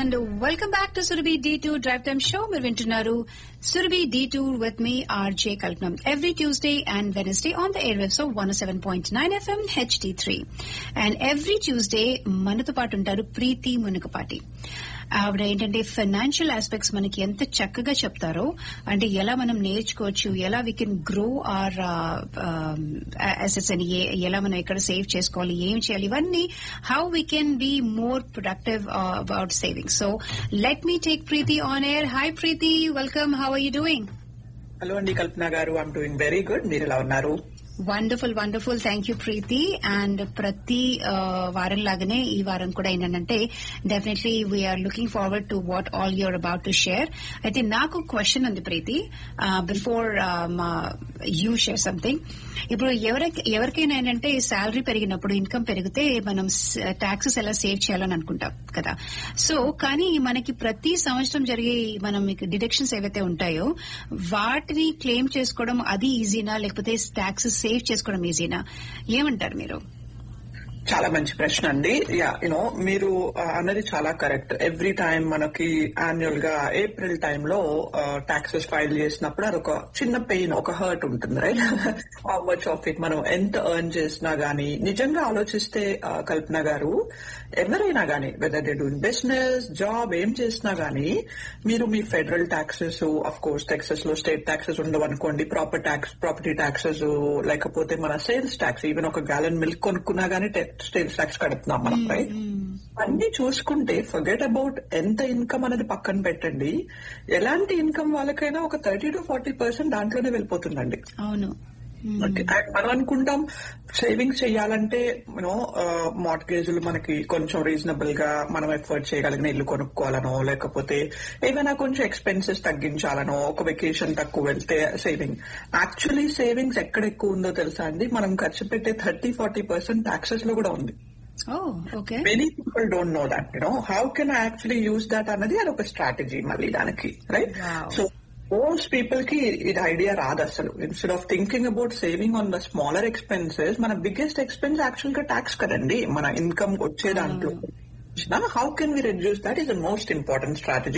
And welcome back to Surabhi D two drive time show మీరు వింటున్నారు Surabhi D two with మీ RJ Kalpanam every Tuesday and Wednesday on the air waves one seven point nine FM HD three and every Tuesday మనతో పాటు ఉంటారు ప్రీతి మునకపాటి ఆవిడ ఏంటంటే financial aspects మనకి ఎంత చక్కగా చెప్తారో అంటే ఎలా మనం నేర్చుకోవచ్చు ఎలా we can grow our assets అని ఏ- ఎలా మనం ఎక్కడ సేవ్ చేసుకోవాలి ఏం చేయాలి ఇవన్నీ how we can be more productive about saving so let me take Preeti on air hi Preeti welcome how are you doing hello అండి కల్పన గారు ఐమ్ డూయింగ్ వెరీ గుడ్ మీరు ఎలా ఉన్నారు wonderful wonderful thank you Preeti and ప్రతి ఆ, వారం లాగానే ఈ వారం కూడా ఏంటంటే definitely we're looking forward to what all you're about to share అయితే నాకు క్వశ్చన్ ఉంది ప్రీతి బిఫోర్ మా యూ షేర్ సంథింగ్ ఇప్పుడు ఎవరికి ఎవరికైనా ఏంటంటే శాలరీ పెరిగినప్పుడు ఇన్కమ్ పెరిగితే మనం ట్యాక్సెస్ ఎలా సేవ్ చేయాలని అనుకుంటాం కదా సో కానీ మనకి ప్రతి సంవత్సరం జరిగే మనం డిడక్షన్స్ ఏవైతే ఉంటాయో వాటిని క్లెయిమ్ చేసుకోవడం అది ఈజీనా లేకపోతే ట్యాక్సెస్ సేవ్ చేసుకోవడం ఈజీనా ఏమంటారు మీరు చాలా మంచి ప్రశ్న అండి యా యునో మీరు ఆ, అన్నది చాలా కరెక్ట్ ఎవ్రీ టైం మనకి యాన్యువల్ గా ఏప్రిల్ టైంలో టాక్సెస్ ఫైల్ చేసినప్పుడు అది ఒక చిన్న పెయిన్ ఒక హర్ట్ ఉంటుంది right how much of it మనం ఎంత ఎర్న్ చేసినా గానీ నిజంగా ఆలోచిస్తే ఆ, కల్పన గారు ఎవరైనా గానీ whether they doing business job ఏం చేసినా గానీ మీరు మీ federal taxes of course Texas లో స్టేట్ ట్యాక్సెస్ ఉండవు అనుకోండి ప్రాపర్ ట్యాక్స్ ప్రాపర్టీ ట్యాక్సెస్ లేకపోతే మన సేల్స్ ట్యాక్స్ ఈవెన్ ఒక గ్యాలన్ మిల్క్ కొనుక్కున్నా గానీ సేల్స్ ట్యాక్స్ కడుతున్నాం మనం రైట్ అన్ని చూసుకుంటే ఫర్గెట్ అబౌట్ ఎంత ఇన్కమ్ అనేది పక్కన పెట్టండి ఎలాంటి ఇన్కమ్ వాళ్ళకైనా ఒక థర్టీ టు ఫార్టీ పర్సెంట్ దాంట్లోనే వెళ్ళిపోతుందండి అవును ఓకే. అండ్ మనం అనుకుంటాం సేవింగ్స్ చేయాలంటే యూనో మార్ట్గేజులు మనకి కొంచెం రీజనబుల్ గా మనం ఎఫర్ట్ చేయగలిగిన ఇల్లు కొనుక్కోవాలనో లేకపోతే ఏదైనా కొంచెం ఎక్స్పెన్సెస్ తగ్గించాలనో ఒక వెకేషన్ తక్కువ వెళ్తే సేవింగ్ యాక్చువల్లీ సేవింగ్స్ ఎక్కడ ఎక్కువ ఉందో తెలుసా అండి మనం ఖర్చు పెట్టే థర్టీ ఫార్టీ పర్సెంట్ టాక్సెస్ లో కూడా ఉంది oh okay many people don't know that you know how can I actually use that అన్నది అది ఒక స్ట్రాటజీ మళ్ళీ దానికి right Wow. So most people కి ఇది ఐడియా రాదు అసలు instead of thinking about saving on the smaller expenses మన బిగ్గెస్ట్ ఎక్స్పెన్స్ యాక్చువల్ గా ట్యాక్స్ కదండి మన ఇన్కమ్ వచ్చే దాంట్లో how can we reduce that is the most important strategy